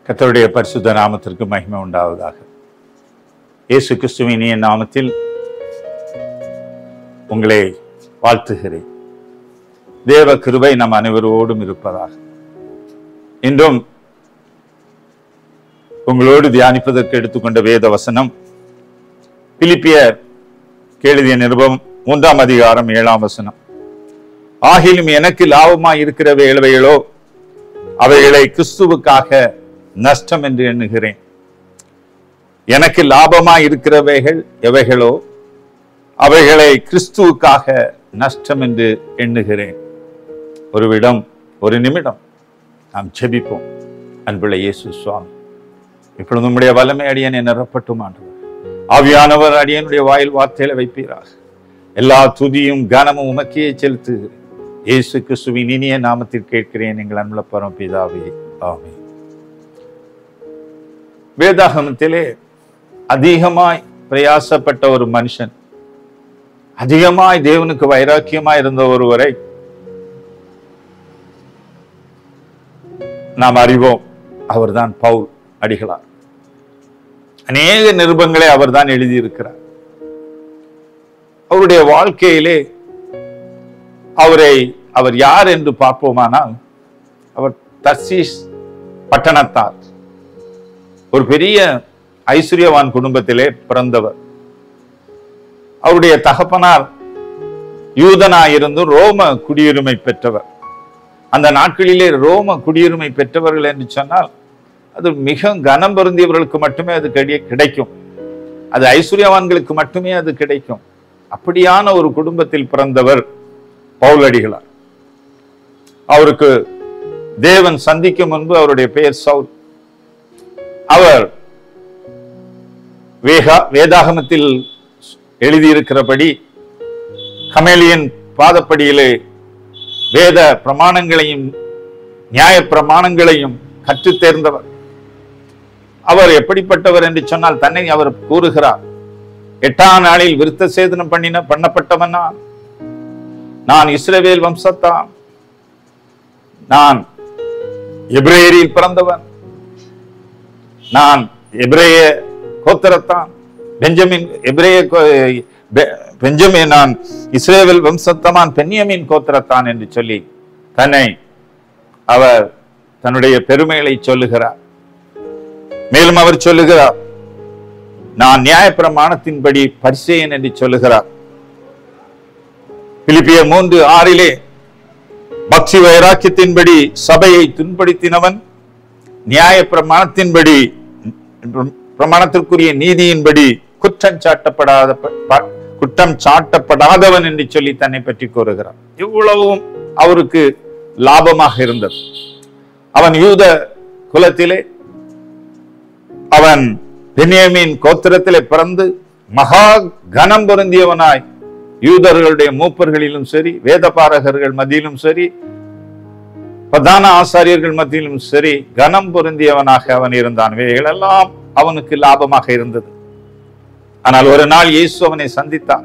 கர்த்தருடைய பரிசுத்த நாமத்திற்கு மகிமை உண்டாவதாக இயேசு கிறிஸ்துவின் இனிய நாமத்தில் உங்களை வாழ்த்துகிறேன் தேவ கிருபை நம் அனைவரோடும் இருப்பதாக இன்றும் உங்களோடு தியானிப்பதற்கு எடுத்துக்கொண்ட வேத வசனம் பிலிப்பியர் கேளுதிய நிருபம் மூன்றாம் அதிகாரம் ஏழாம் வசனம் ஆகிலும் எனக்கு லாபமாய் இருக்கிற இளவைகளோ அவைகளை கிறிஸ்துவுக்காக நஷ்டம் என்று எண்ணுகிறேன் எனக்கு லாபமாய் இருக்கிறவைகள் எவைகளோ அவைகளை கிறிஸ்துவுக்காக நஷ்டம் என்று எண்ணுகிறேன் ஒரு விடம் ஒரு நிமிடம் நாம் ஜெபிப்போம் அன்புள்ள இயேசு சுவாமி இப்பொழுது உம்முடைய வல்லமை அடியனை நிரப்பட்டும் ஆண்டவர் ஆவியானவர் அடியனுடைய வாயில் வார்த்தையில வைப்பீராக எல்லா துதியும் கனமும் உமக்கே செலுத்துகிறேன் இயேசு கிறிஸ்துவின் இனிய நாமத்தில் கேட்கிறேன் எங்கள் அன்புள்ள பரமபிதாவே ஆமென் வேதாகமத்திலே அதிகமாய் பிரயாசப்பட்ட ஒரு மனுஷன் அதிகமாய் தேவனுக்கு வைராக்கியமாய் இருந்த ஒருவரை நாம் அறிவோம் அவர்தான் பவுல் அடிகளார் அநேக நிருபங்களை அவர்தான் எழுதியிருக்கிறார் அவருடைய வாழ்க்கையிலே அவரை அவர் யார் என்று பார்ப்போமானால் அவர் தர்சீஸ் பட்டணத்தார் ஒரு பெரிய ஐஸ்வர்யவான் குடும்பத்திலே பிறந்தவர் அவருடைய தகப்பனார் யூதனாயிருந்து ரோம குடியுரிமை பெற்றவர் அந்த நாட்களிலே ரோம குடியுரிமை பெற்றவர்கள் என்று சொன்னால் அது மிக கனம் பொருந்தியவர்களுக்கு மட்டுமே அது கிடை- கிடைக்கும் அது ஐஸ்வர்யவான்களுக்கு மட்டுமே அது கிடைக்கும் அப்படியான ஒரு குடும்பத்தில் பிறந்தவர் பவுலடிகளார் அவருக்கு தேவன் சந்திக்கும் முன்பு அவருடைய பெயர் சவுல் அவர் வேகா வேதாகமத்தில் எழுதியிருக்கிறபடி கமேலியன் பாதப்படியிலே வேத பிரமாணங்களையும் நியாய பிரமாணங்களையும் கற்றுத் தேர்ந்தவர் அவர் எப்படிப்பட்டவர் என்று சொன்னால் தன்னை அவர் கூறுகிறார் எட்டாம் நாளில் விருத்த சேதனம் பண்ணின பண்ணப்பட்டவனா நான் இஸ்ரவேல் வம்சத்தான் நான் எபிரேயரில் பிறந்தவன் நான் எபிரேய கோத்திரத்தான் பெஞ்சமின் எபிரேய கோ- பெ- பெஞ்சமின் நான் இஸ்ரேவேல் வம்சத்தமான் பென்யமின் கோத்திரத்தான் என்று சொல்லி தன்னை அவர் தன்னுடைய பெருமைகளை சொல்லுகிறார் மேலும் அவர் சொல்லுகிறார் நான் நியாயப்பிரமாணத்தின்படி பரிசேயன் என்று சொல்லுகிறார் பிலிப்பியர் மூன்று ஆறிலே பக்தி வைராக்கியத்தின்படி சபையை துன்படுத்தினவன் நியாய பிரமாணத்தின்படி பிரமாணத்திற்குரிய நீதியின்படி குற்றம் சாட்டப்படாத ப- குற்றம் சாட்டப்படாதவன் என்று சொல்லி தன்னை பற்றி கூறுகிறார் இவ்வளவும் அவருக்கு லாபமாக இருந்தது அவன் யூத குலத்திலே அவன் பென்யமீன் கோத்திரத்திலே பிறந்து மகா கனம் பொருந்தியவனாய் யூதர்களுடைய மூப்பர்களிலும் சரி வேதபாரகர்கள் மத்தியிலும் சரி பிரதான ஆசாரியர்கள் மத்தியிலும் சரி கனம் பொருந்தியவனாக அவன் இருந்தான் இவைகளெல்லாம் அவனுக்கு லாபமாக இருந்தது ஆனால் ஒரு நாள் இயேசு அவனை சந்தித்தார்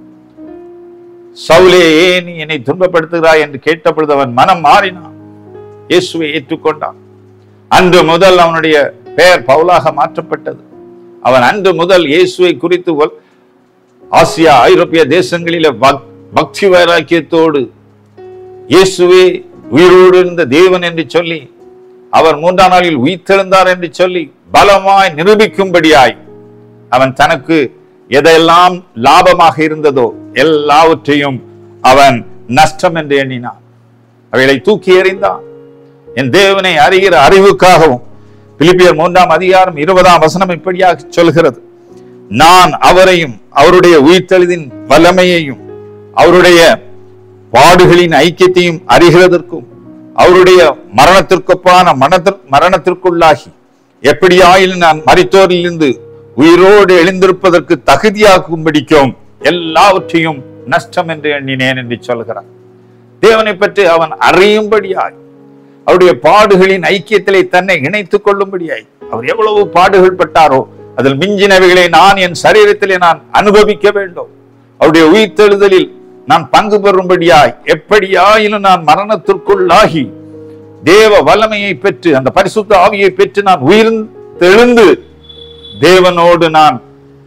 சவுலே ஏன் நீ என்னை துன்பப்படுத்துகிறாய் என்று கேட்டபொழுது அவன் மனம் மாறினான் இயேசுவை ஏற்றுக்கொண்டான் அன்று முதல் அவனுடைய பெயர் பவுலாக மாற்றப்பட்டது அவன் அன்று முதல் இயேசுவை குறித்து ஒல்- ஆசியா ஐரோப்பிய தேசங்களிலே பக்- பக்தி வைராக்கியத்தோடு இயேசுவே உயிரோடு இருந்த தேவன் என்று சொல்லி அவர் மூன்றாம் நாளில் உயிர்த்தெழுந்தார் என்று சொல்லி பலமாய் நிரூபிக்கும்படியாய் அவன் தனக்கு எதெல்லாம் லாபமாக இருந்ததோ எல்லாவற்றையும் அவன் நஷ்டம் என்று எண்ணினான் அவைகளை தூக்கி எறிந்தான் என் தேவனை அறிகிற அறிவுக்காகவும் பிலிப்பியர் மூன்றாம் அதிகாரம் இருபதாம் வசனம் இப்படியாக சொல்கிறது நான் அவரையும் அவருடைய உயிர்த்தெழுதின் வல்லமையையும் அவருடைய பாடுகளின் ஐக்கியத்தையும் அறிகிறதற்கும் அவருடைய மரணத்திற்கொப்பான மனத்திற் மரணத்திற்குள்ளாகி எப்படியாயிலும் நான் மரித்தோரிலிருந்து உயிரோடு எழுந்திருப்பதற்கு தகுதியாக்கும்படிக்கும் எல்லாவற்றையும் நஷ்டம் என்று எண்ணினேன் என்று சொல்கிறார் தேவனை பற்றி அவன் அறியும்படியாய் அவருடைய பாடுகளின் ஐக்கியத்திலே தன்னை இணைத்துக் கொள்ளும்படியாய் அவர் எவ்வளவு பாடுகள் பட்டாரோ அதில் மிஞ்சினவைகளை நான் என் சரீரத்திலே நான் அனுபவிக்க வேண்டும் அவருடைய உயிர்த்தெழுதலில் நான் பங்கு பெறும்படியாய் எப்படியாயிலும் நான் மரணத்திற்குள்ளாகி தேவ வல்லமையை பெற்று அந்த பரிசுத்த ஆவியை பெற்று நான் உயிர்த்தெழுந்து தேவனோடு நான்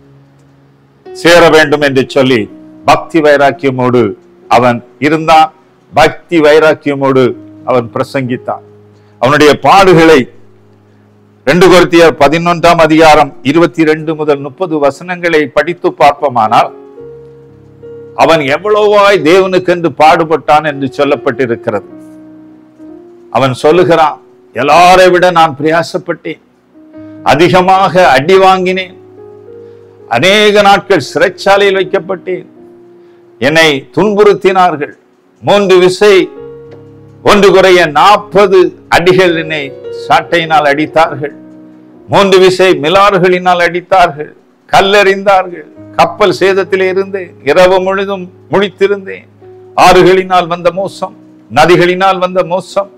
சேர வேண்டும் என்று சொல்லி பக்தி வைராக்கியமோடு அவன் இருந்தான் பக்தி வைராக்கியமோடு அவன் பிரசங்கித்தான் அவனுடைய பாடுகளை ரெண்டு கொரிந்தியர் பதினொன்றாம் அதிகாரம் இருபத்தி ரெண்டு முதல் முப்பது வசனங்களை படித்து பார்ப்போமானால் அவன் எவ்வளவாய் தேவனுக்கென்று பாடுபட்டான் என்று சொல்லப்பட்டிருக்கிறது அவன் சொல்லுகிறான் எல்லாரை விட நான் பிரயாசப்பட்டேன் அதிகமாக அடி வாங்கினேன் அநேக நாட்கள் சிறைச்சாலையில் வைக்கப்பட்டேன் என்னை துன்புறுத்தினார்கள் மூன்று விசை ஒன்று குறைய நாற்பது அடிகள் என்னை சாட்டையினால் அடித்தார்கள் மூன்று விசை மிலாறுகளினால் அடித்தார்கள் கல்லெறிந்தார்கள் கப்பல் சேதத்திலே இருந்தேன் இரவு முழுதும் முழித்திருந்தேன் ஆறுகளினால் வந்த மோசம் நதிகளினால் வந்த மோசம்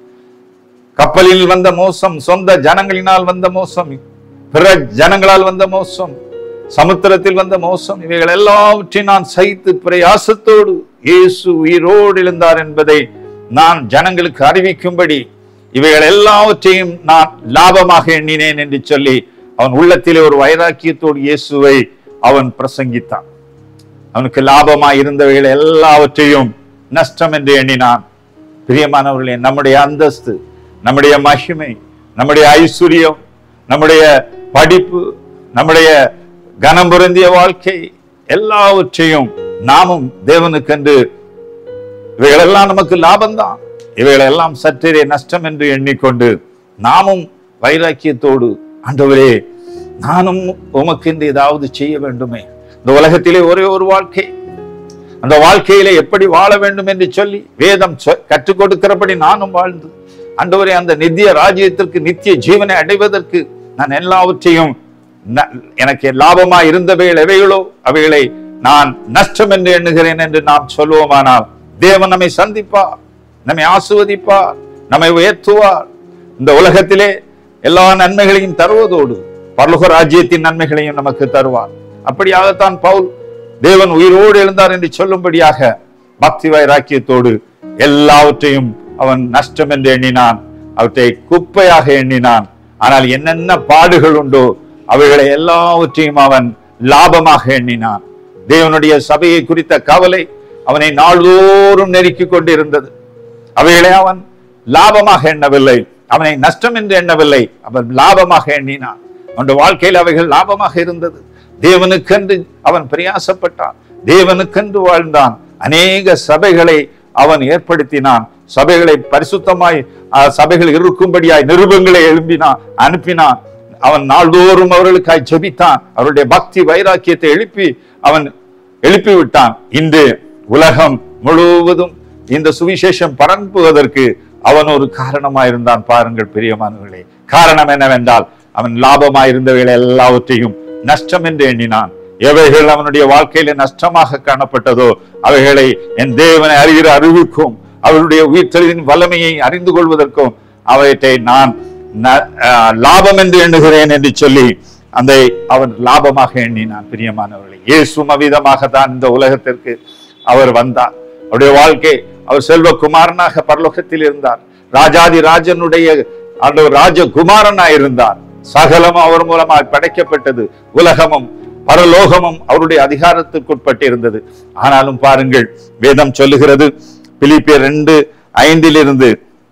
கப்பலில் வந்த மோசம் சொந்த ஜனங்களினால் வந்த மோசம் பிற ஜனங்களால் வந்த மோசம் சமுத்திரத்தில் வந்த மோசம் இவைகள் எல்லாவற்றையும் நான் சகித்து பிரயாசத்தோடு இயேசு உயிரோடு எழுந்தார் என்பதை நான் ஜனங்களுக்கு அறிவிக்கும்படி இவைகள் எல்லாவற்றையும் நான் லாபமாக எண்ணினேன் என்று சொல்லி அவன் உள்ளத்திலே ஒரு வைராக்கியத்தோடு இயேசுவை அவன் பிரசங்கித்தான் அவனுக்கு லாபமாய் இருந்தவைகள் எல்லாவற்றையும் நஷ்டம் என்று எண்ணினான் பிரியமானவர்களே நம்முடைய அந்தஸ்து நம்முடைய மகிமை நம்முடைய ஐஸ்வர்யம் நம்முடைய படிப்பு நம்முடைய கனம் பொருந்திய வாழ்க்கை எல்லாவற்றையும் நாமும் தேவனுக்கென்று இவைகளெல்லாம் நமக்கு லாபம்தான் இவைகளெல்லாம் சற்றே நஷ்டம் என்று எண்ணிக்கொண்டு நாமும் வைராக்கியத்தோடு ஆண்டவரே நானும் உமக்கென்று ஏதாவது செய்ய வேண்டுமே இந்த உலகத்திலே ஒரே ஒரு வாழ்க்கை அந்த வாழ்க்கையிலே எப்படி வாழ வேண்டும் என்று சொல்லி வேதம் சொ- கற்றுக் கொடுக்கிறபடி நானும் வாழ்ந்து ஆண்டவரே அந்த நித்திய ராஜ்யத்திற்கு நித்திய ஜீவனை அடைவதற்கு நான் எல்லாவற்றையும் ந- எனக்கு லாபமா இருந்தவைகள் எவைகளோ அவைகளை நான் நஷ்டம் என்று எண்ணுகிறேன் என்று நாம் சொல்லுவோமானால் தேவன் நம்மை சந்திப்பார் நம்மை ஆசுவதிப்பார் நம்மை உயர்த்துவார் இந்த உலகத்திலே எல்லா நன்மைகளையும் தருவதோடு பரலோக ராஜ்யத்தின் நன்மைகளையும் நமக்கு தருவார் அப்படியாகத்தான் பவுல் தேவன் உயிரோடு எழுந்தார் என்று சொல்லும்படியாக பக்தி வைராக்கியத்தோடு எல்லாவற்றையும் அவன் நஷ்டம் என்று எண்ணினான் அவற்றை குப்பையாக எண்ணினான் ஆனால் என்னென்ன பாடுகள் உண்டோ அவைகளை எல்லாவற்றையும் அவன் லாபமாக எண்ணினான் தேவனுடைய சபையை குறித்த கவலை அவனை நாள்தோறும் நெருக்கிக் கொண்டிருந்தது அவைகளை அவன் லாபமாக எண்ணவில்லை அவனை நஷ்டம் என்று எண்ணவில்லை அவன் லாபமாக எண்ணினான் அவனுடைய வாழ்க்கையில் அவைகள் லாபமாக இருந்தது தேவனுக்கென்று அவன் பிரயாசப்பட்டான் தேவனுக்கென்று வாழ்ந்தான் அநேக சபைகளை அவன் ஏற்படுத்தினான் சபைகளை பரிசுத்தமாய் அஹ், சபைகள் இருக்கும்படியாய் நிருபங்களை எழுப்பினான் அனுப்பினான் அவன் நாள்தோறும் அவர்களுக்காய் ஜெபித்தான் அவருடைய பக்தி வைராக்கியத்தை எழுப்பி அவன் எழுப்பி விட்டான் இன்று உலகம் முழுவதும் இந்த சுவிசேஷம் பரப்புவதற்கு அவன் ஒரு காரணமாயிருந்தான் பாருங்கள் பிரியமானவர்களே காரணம் என்னவென்றால் அவன் லாபமாயிருந்தவைகளை எல்லாவற்றையும் நஷ்டம் என்று எண்ணினான் எவைகள் அவனுடைய வாழ்க்கையில நஷ்டமாக காணப்பட்டதோ அவைகளை என் தேவனை அறிகிற அறிவுக்கும் அவருடைய உயிர்த்தெழுதின் வல்லமையை அறிந்து கொள்வதற்கும் அவற்றை நான் ந- ஆஹ் லாபம் என்று எண்ணுகிறேன் என்று சொல்லி அந்த அவன் லாபமாக எண்ணினான் பிரியமானவர்களே இயேசும் அவ்விதமாக தான் இந்த உலகத்திற்கு அவர் வந்தார் அவருடைய வாழ்க்கை அவர் செல்வகுமாரனாக பரலோகத்தில் இருந்தார் ராஜாதி ராஜனுடைய அந்த ராஜகுமாரனாய் இருந்தார் சகலமும் அவர் மூலமாக படைக்கப்பட்டது உலகமும் பரலோகமும் அவருடைய அதிகாரத்துக்குட்பட்டு இருந்தது ஆனாலும் பாருங்கள் வேதம் சொல்லுகிறது பிலிப்பியர் ரெண்டு ஐந்திலிருந்து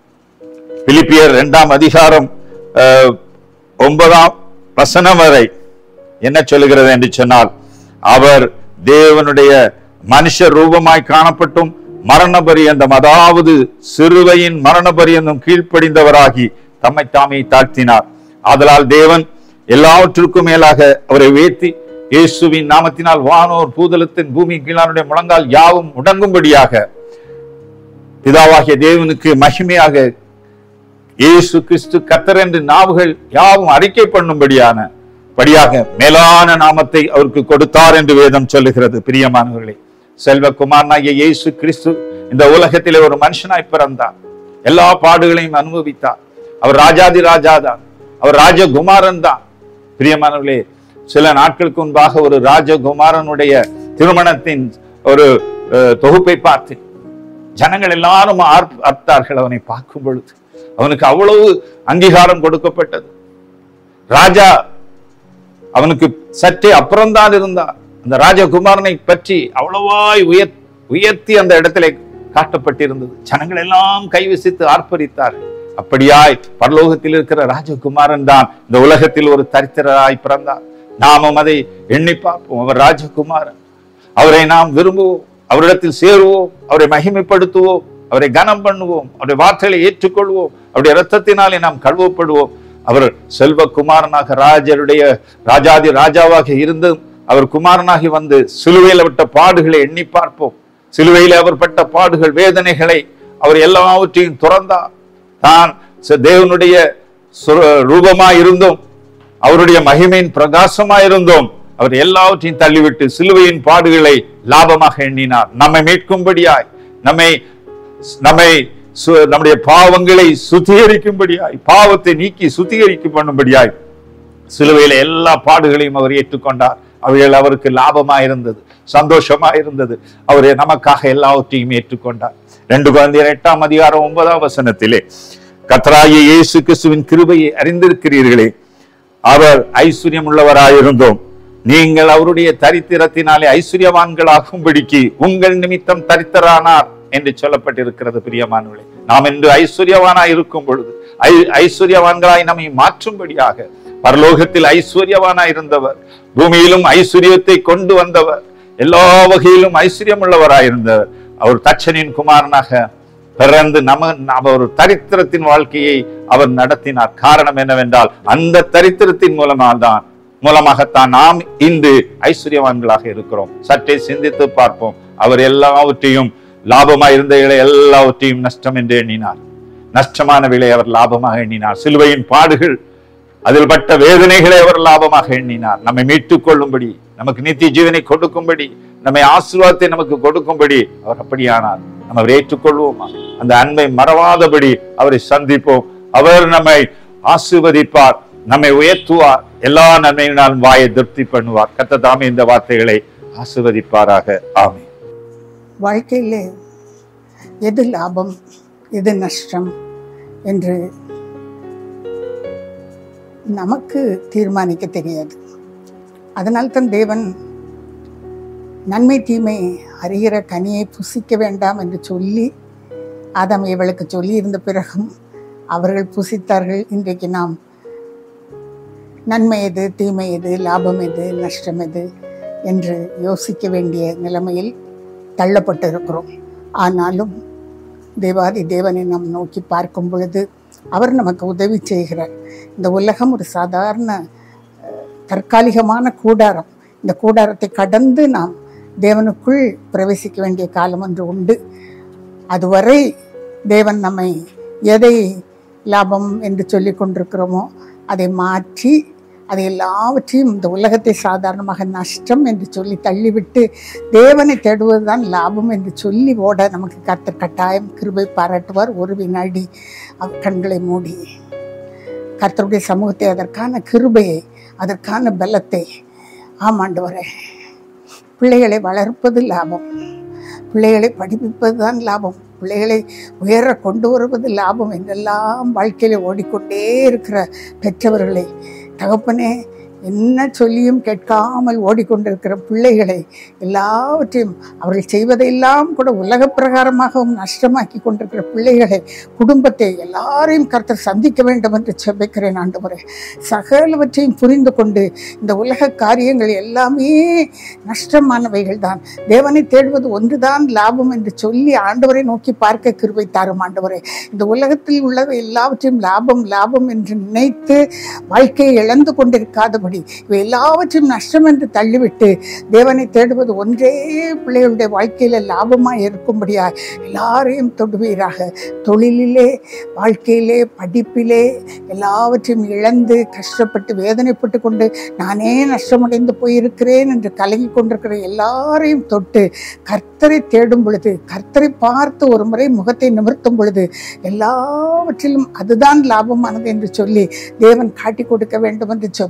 பிலிப்பியர் இரண்டாம் அதிகாரம் அஹ், ஒன்பதாம் வசனம் வரை என்ன சொல்லுகிறது என்று சொன்னால் அவர் தேவனுடைய மனுஷ ரூபமாய் காணப்பட்டும் மரண பரியந்தம் அதாவது சிறுவையின் மரண பரியந்தம் கீழ்ப்படிந்தவராகி தம்மை தாமே தாழ்த்தினார் ஆதலால் தேவன் எல்லாவற்றிற்கும் மேலாக அவரை உயர்த்தி இயேசுவின் நாமத்தினால் வானோர் பூதலத்தின் பூமி கீழானுடைய முழங்கால் யாவும் முடங்கும்படியாக பிதாவாகிய தேவனுக்கு மகிமையாக இயேசு கிறிஸ்து கத்தர் என்று நாவுகள் யாவும் அறிக்கை பண்ணும்படியான படியாக மேலான நாமத்தை அவருக்கு கொடுத்தார் என்று வேதம் சொல்லுகிறது பிரியமானவர்களே செல்வகுமாரனாகிய இயேசு கிறிஸ்து இந்த உலகத்திலே ஒரு மனுஷனாய் பிறந்தார் எல்லா பாடுகளையும் அனுபவித்தார் அவர் ராஜாதி ராஜாதான் அவர் ராஜகுமாரன் தான் பிரியமானவர்களே சில நாட்களுக்கு முன்பாக ஒரு ராஜகுமாரனுடைய திருமணத்தின் ஒரு அஹ், தொகுப்பை பார்த்தேன் ஜனங்கள் எல்லாரும் ஆர்ப்- ஆர்த்தார்கள் அவனை பார்க்கும் பொழுது அவனுக்கு அவ்வளவு அங்கீகாரம் கொடுக்கப்பட்டது ராஜா அவனுக்கு சற்றே அப்புறம்தான் இருந்தான் அந்த ராஜகுமாரனை பற்றி அவ்வளவாய் உயர் உயர்த்தி அந்த இடத்திலே காட்டப்பட்டிருந்தது ஜனங்கள் எல்லாம் கைவிசித்து ஆர்ப்பரித்தார்கள் அப்படியாய் பரலோகத்தில் இருக்கிற ராஜகுமாரன் தான் இந்த உலகத்தில் ஒரு தரித்திரராய் பிறந்தார் நாமும் அதை எண்ணி பார்ப்போம் அவர் ராஜகுமாரன் அவரை நாம் விரும்புவோம் அவரிடத்தில் சேருவோம் அவரை மகிமைப்படுத்துவோம் அவரை கனம் பண்ணுவோம் அவருடைய வார்த்தைகளை ஏற்றுக்கொள்வோம் அவருடைய இரத்தத்தினாலே நாம் கழுவப்படுவோம் அவர் செல்வகுமாரனாக ராஜருடைய ராஜாதி ராஜாவாக இருந்து அவர் குமாரனாகி வந்து சிலுவையில் விட்ட பாடுகளை எண்ணி பார்ப்போம் சிலுவையில் அவர் பட்ட பாடுகள் வேதனைகளை அவர் எல்லாவற்றையும் துறந்தார் தான் ச- தேவனுடைய சுர- ரூபமாய் இருந்தோம் அவருடைய மகிமையின் பிரகாசமாய் இருந்தோம் அவர் எல்லாவற்றையும் தள்ளிவிட்டு சிலுவையின் பாடுகளை லாபமாக எண்ணினார் நம்மை மீட்கும்படியாய் நம்மை நம்மை சு- நம்முடைய பாவங்களை சுத்திகரிக்கும்படியாய் பாவத்தை நீக்கி சுத்திகரிக்கும் பண்ணும்படியாய் சிலுவையில எல்லா பாடுகளையும் அவர் ஏற்றுக்கொண்டார் அவைகள் அவருக்கு லாபமா இருந்தது சந்தோஷமா இருந்தது அவர் நமக்காக எல்லாவற்றையும் ஏற்றுக்கொண்டார் ரெண்டு குழந்தையர் எட்டாம் அதிகாரம் ஒன்பதாம் வசனத்திலே கத்தராகிய இயேசு கிறிஸ்துவின் கிருபையை அறிந்திருக்கிறீர்களே அவர் ஐஸ்வர்யம் உள்ளவராயிருந்தோம் நீங்கள் அவருடைய தரித்திரத்தினாலே ஐஸ்வர்யவான்களாகும்படிக்கு உங்கள் நிமித்தம் தரித்திரானார் என்று சொல்லப்பட்டிருக்கிறது பிரியமானவர்களே நாம் இன்று ஐஸ்வர்யவானாய் இருக்கும் பொழுது ஐ- ஐஸ்வர்யவான்களாய் நம்மை மாற்றும்படியாக பரலோகத்தில் ஐஸ்வர்யவானாய் இருந்தவர் பூமியிலும் ஐஸ்வர்யத்தை கொண்டு வந்தவர் எல்லா வகையிலும் ஐஸ்வர்யம் உள்ளவராயிருந்தவர் அவர் தட்சனின் குமாரனாக பிறந்து நம நம்ம ஒரு தரித்திரத்தின் வாழ்க்கையை அவர் நடத்தினார் காரணம் என்னவென்றால் அந்த தரித்திரத்தின் மூலமாக தான் மூலமாகத்தான் நாம் இன்று ஐஸ்வர்யவான்களாக இருக்கிறோம் சற்றே சிந்தித்து பார்ப்போம் அவர் எல்லாவற்றையும் லாபமாய் இருந்தவைகளை எல்லாவற்றையும் நஷ்டம் என்று எண்ணினார் நஷ்டமானவைகளை அவர் லாபமாக எண்ணினார் சிலுவையின் பாடுகள் அதில் பட்ட வேதனைகளை அவர் லாபமாக எண்ணினார் நம்மை மீட்டுக் கொள்ளும்படி நமக்கு நித்திய ஜீவனை கொடுக்கும்படி நம்மை ஆசீர்வாதத்தை நமக்கு கொடுக்கும்படி அவர் அப்படியானார் நம்ம அவரை ஏற்றுக்கொள்வோமா அந்த அன்பை மறவாதபடி அவரை சந்திப்போம் அவர் நம்மை ஆசீர்வதிப்பார் நம்மை உயர்த்துவார் எல்லா நன்மையினாலும் வாயை திருப்தி பண்ணுவார் கத்த தாமே இந்த வார்த்தைகளை ஆசீர்வதிப்பாராக ஆமென் வாழ்க்கையிலே எது லாபம் எது நஷ்டம் என்று நமக்கு தீர்மானிக்க தெரியாது அதனால்தான் தேவன் நன்மை தீமை அறிகிற கனியை புசிக்க வேண்டாம் என்று சொல்லி ஆதாம் இவளுக்கு சொல்லி இருந்த பிறகும் அவர்கள் புசித்தார்கள் இன்றைக்கு நாம் நன்மை எது தீமை எது லாபம் எது நஷ்டம் எது என்று யோசிக்க வேண்டிய நிலைமையில் தள்ளப்பட்டிருக்கிறோம் ஆனாலும் தேவாதி தேவனை நாம் நோக்கி பார்க்கும் பொழுது அவர் நமக்கு உதவி செய்கிறார் இந்த உலகம் ஒரு சாதாரண அஹ், தற்காலிகமான கூடாரம் இந்த கூடாரத்தை கடந்து நாம் தேவனுக்குள் பிரவேசிக்க வேண்டிய காலம் ஒன்று உண்டு அதுவரை தேவன் நம்மை எதை லாபம் என்று சொல்லி கொண்டிருக்கிறோமோ அதை மாற்றி அதை எல்லாவற்றையும் இந்த உலகத்தை சாதாரணமாக நஷ்டம் என்று சொல்லி தள்ளிவிட்டு தேவனை தேடுவதுதான் லாபம் என்று சொல்லி ஓட நமக்கு கர்த்தர் கட்டாயம் கிருபை பாராட்டுவார் ஒரு வினாடி அவர் கண்களை மூடி கர்த்தருடைய சமூகத்தை அதற்கான கிருபையை அதற்கான பலத்தை ஆமாண்டவரே பிள்ளைகளை வளர்ப்பது லாபம் பிள்ளைகளை படிப்பிப்பது தான் லாபம் பிள்ளைகளை உயர கொண்டு வருவது லாபம் என்றெல்லாம் வாழ்க்கையில ஓடிக்கொண்டே இருக்கிற பெற்றவர்களை தகப்பனே என்ன சொல்லியும் கேட்காமல் ஓடிக்கொண்டிருக்கிற பிள்ளைகளை எல்லாவற்றையும் அவர்கள் செய்வதையெல்லாம் கூட உலக பிரகாரமாகவும் நஷ்டமாக்கி கொண்டிருக்கிற பிள்ளைகளை குடும்பத்தை எல்லாரையும் கர்த்தர் சந்திக்க வேண்டும் என்று செபிக்கிறேன் ஆண்டவரே சகலவற்றையும் புரிந்து கொண்டு இந்த உலக காரியங்கள் எல்லாமே நஷ்டமானவைகள் தான் தேவனை தேடுவது ஒன்றுதான் லாபம் என்று சொல்லி ஆண்டவரை நோக்கி பார்க்க கிருபை தாரும் ஆண்டவரே இந்த உலகத்தில் உள்ளவை எல்லாவற்றையும் லாபம் லாபம் என்று நினைத்து வாழ்க்கையை இழந்து கொண்டிருக்காதபடி இவை எல்லாவற்றையும் நஷ்டம் என்று தள்ளிவிட்டு தேவனை தேடுவது ஒன்றே பிள்ளைகளுடைய வாழ்க்கையில லாபமாய் இருக்கும்படியா எல்லாரையும் தொடுவீராக தொழிலிலே வாழ்க்கையிலே படிப்பிலே எல்லாவற்றையும் இழந்து கஷ்டப்பட்டு வேதனைப்பட்டு கொண்டு நானே நஷ்டமடைந்து போயிருக்கிறேன் என்று கலங்கி கொண்டிருக்கிற எல்லாரையும் தொட்டு கர்த்தரை தேடும் பொழுது கர்த்தரை பார்த்து ஒரு முறை முகத்தை நிமிர்த்தும் பொழுது எல்லாவற்றிலும் அதுதான் லாபமானது என்று சொல்லி தேவன் காட்டி கொடுக்க வேண்டும் என்று சொல்லிக்கிறேன் அவர்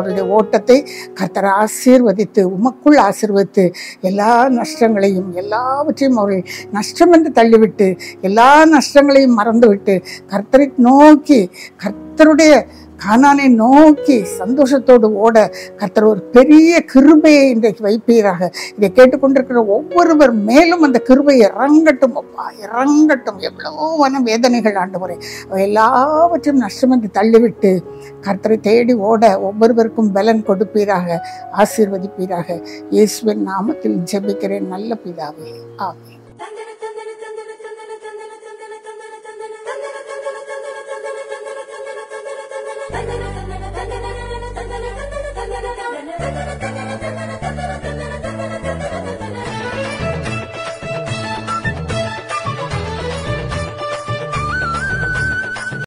அவருடைய ஓட்டத்தை கர்த்தர் ஆசீர்வதித்து உமக்குள் ஆசீர்வதித்து எல்லா நஷ்டங்களையும் எல்லாவற்றையும் அவர்கள் நஷ்டம் என்று தள்ளிவிட்டு எல்லா நஷ்டங்களையும் மறந்துவிட்டு கர்த்தரை நோக்கி கர்த்தருடைய கானானை நோக்கி சந்தோஷத்தோடு ஓட கர்த்தர் ஒரு பெரிய கிருபையை இன்றைக்கு வைப்பீராக இதை கேட்டுக்கொண்டிருக்கிற ஒவ்வொருவர் மேலும் அந்த கிருபை இறங்கட்டும் அப்பா இறங்கட்டும் எவ்வளவோ மன வேதனைகள் ஆண்டவரே அவை எல்லாவற்றையும் நஷ்டமென்று தள்ளிவிட்டு கர்த்தரை தேடி ஓட ஒவ்வொருவருக்கும் பலன் கொடுப்பீராக ஆசீர்வதிப்பீராக இயேசுவின் நாமத்தில் ஜெபிக்கிறேன் நல்ல பிதாவே ஆமென் Thank you.